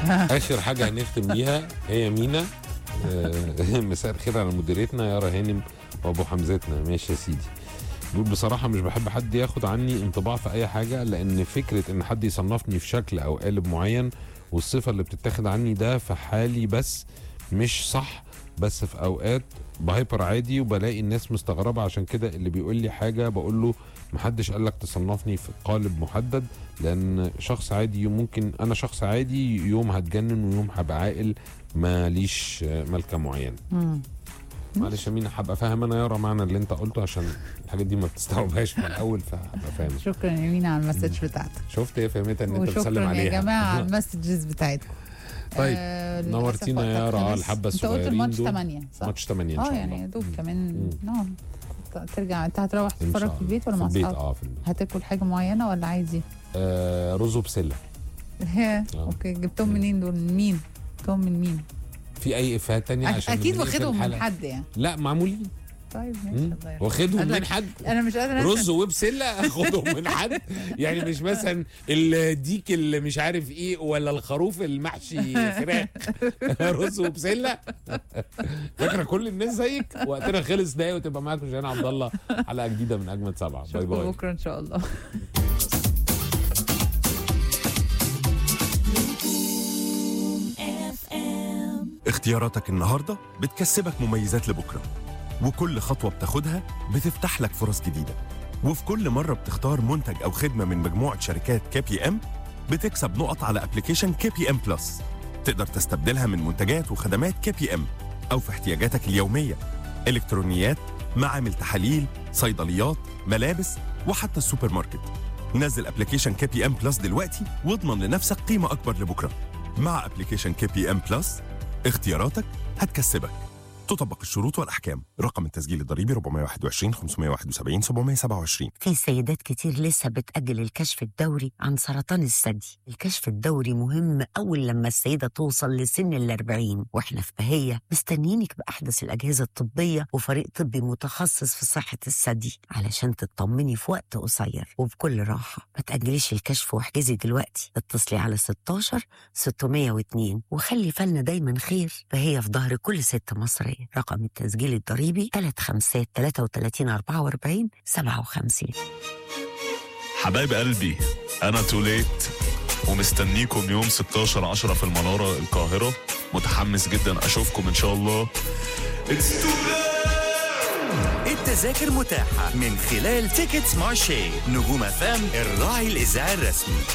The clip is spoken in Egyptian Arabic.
اخر حاجه هنختم بيها هي مينا آه، مساء الخير على مديرتنا يارا هانم وابو حمزتنا ماشي يا سيدي بيقول بصراحة مش بحب حد ياخد عني انطباع في أي حاجة لأن فكرة إن حد يصنفني في شكل أو قالب معين والصفة اللي بتتاخد عني ده في حالي بس مش صح بس في أوقات بهايبر عادي وبلاقي الناس مستغربة عشان كده اللي بيقول لي حاجة بقول له محدش قالك تصنفني في قالب محدد لأن شخص عادي ممكن أنا شخص عادي يوم هتجنن ويوم هبقى عاقل ماليش آه، ملكة معينة مم. معلش يا مين هبقى فاهم انا يارا معنى اللي انت قلته عشان الحاجات دي ما بتستوعبهاش من الاول فهبقى فاهم شكرا يا مينا على المسج بتاعتك شفت هي فهمتها ان انت بتسلم وشكرا عليها يا جماعه على المسجز بتاعتكم طيب، آه للأسف نورتينا يا وقتك يارا خلص. الحبة انت قلت الصغيرين الماتش دول. 8 صح؟ ماتش 8 ان اه شاء الله يعني يا دوب مم. كمان مم. نعم ترجع انت هتروح إن تتفرج شاء في البيت الله. ولا في مع البيت اصحابك؟ اه في البيت هتاكل حاجه معينه ولا عايز ايه؟ آه رز وبسله ها، اوكي جبتهم منين دول؟ من مين؟ جبتهم من مين؟ في اي افيهات تانية أك- عشان اكيد نقفل واخدهم من الحلقة؟ حد يعني لا معمولين طيب ماشي مم. الله يرحمه. واخدهم قال من لك- حد انا مش قادره رز وبسله اخدهم من حد يعني مش مثلا الديك اللي مش عارف ايه ولا الخروف المحشي فراخ رز وبسله فاكره كل الناس زيك وقتنا خلص دقايق وتبقى معاك مشاهين عبد الله حلقه جديده من اجمد سبعه باي اشوفكم باي بكره ان شاء الله اختياراتك النهاردة بتكسبك مميزات لبكرة وكل خطوة بتاخدها بتفتح لك فرص جديدة وفي كل مرة بتختار منتج أو خدمة من مجموعة شركات كي بي ام بتكسب نقط على ابلكيشن كي بي ام بلس تقدر تستبدلها من منتجات وخدمات كي بي ام أو في احتياجاتك اليومية إلكترونيات معامل تحاليل صيدليات ملابس وحتى السوبر ماركت نزل ابلكيشن كي بي ام بلس دلوقتي واضمن لنفسك قيمة أكبر لبكرة مع ابلكيشن كي بي ام بلس اختياراتك هتكسبك تطبق الشروط والأحكام رقم التسجيل الضريبي 421 571 727 في سيدات كتير لسه بتأجل الكشف الدوري عن سرطان الثدي الكشف الدوري مهم أول لما السيدة توصل لسن الأربعين وإحنا في بهية مستنيينك بأحدث الأجهزة الطبية وفريق طبي متخصص في صحة الثدي علشان تطمني في وقت قصير وبكل راحة ما تأجليش الكشف واحجزي دلوقتي اتصلي على 16 602 وخلي فالنا دايما خير فهي في ظهر كل ست مصرية رقم التسجيل الضريبي 35 33 44 57 حبايب قلبي انا توليت ومستنيكم يوم 16 10 في المنارة القاهرة متحمس جدا اشوفكم ان شاء الله It's التذاكر متاحة من خلال تيكتس مارشي نجوم فام الراعي الإذاعي الرسمي